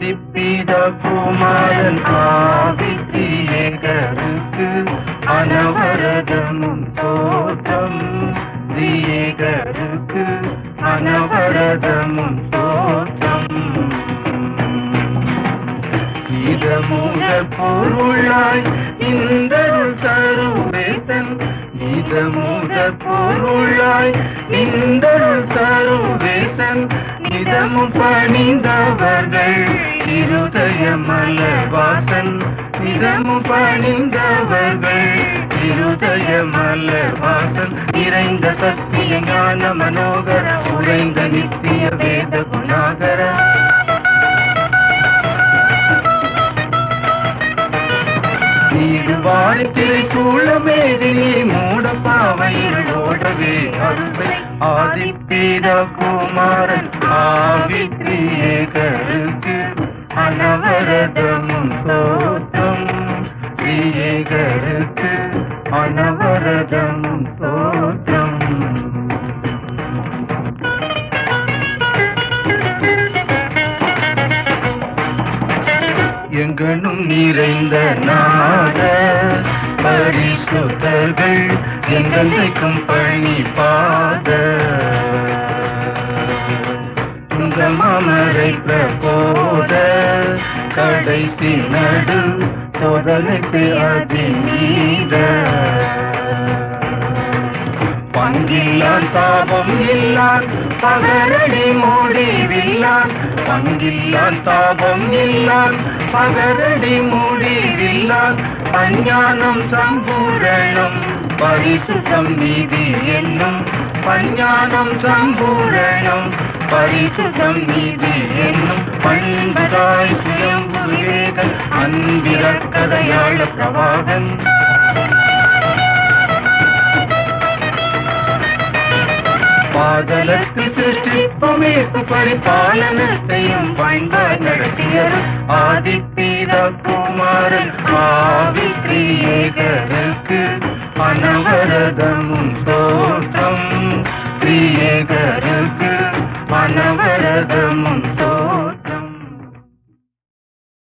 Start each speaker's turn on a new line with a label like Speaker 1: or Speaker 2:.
Speaker 1: ஆதிப்பித குமாரன் ஆதித்யேகருக்கு அனவரதமும் தோற்றம் தியேகருக்கு அனவரதமும் தோற்றம் இதமுக பொருளாய் இந்த சருவேசன் இதமுக பொருளாய் இந்த சருவேசன் இதமும் பணிந்தவர்கள் இருதய மலர்வாசன் இதமும் பணிந்தவர்கள் இருதய மலர்வாசன் நிறைந்த சத்திய ஞான மனோகர உறைந்த நித்திய வேத குணாகர நீடுவாரி திரை சூழமேதியை மூட பாவையில் ஓடவே அருளை ஆதிப்பீட குமாரன் ஆவித்ரியேகருக்கு அனவரதமும் தோற்றம் பிரியேகருக்கு அனவரதமும் தோற்றம் எங்கனும் நிறைந்த நாட பரிசுத்தர்கள் எங்கெந்தைக்கும் பணி பாத துங்கமாமரை பிரபோத கடைசி நடு சோதனைக்கு அதிநீத பங்கில்லான் தாபம் இல்லான் பகரடி முடிவில்லான் பங்கில்லான் தாபம் இல்லான் பகரடி முடிவில்லான் பஞ்ஞானம் சம்பூரணம் பரிசுத்தம் நீதி என்னும் பஞ்ஞானம் சம்பூரணம் பரிசுத்தம் நீதி என்னும் பண்பதாய் சுயம்பு விவேகன் அன்பிறக்கதையாள பிரவாகன் பாதலத்து சிருஷ்டிப்பமேற்கு பரிபாலனத்தையும் பண்பார் நடத்தியர் ஆதிப்பீத குமாரன் ஆவித்ரியேகர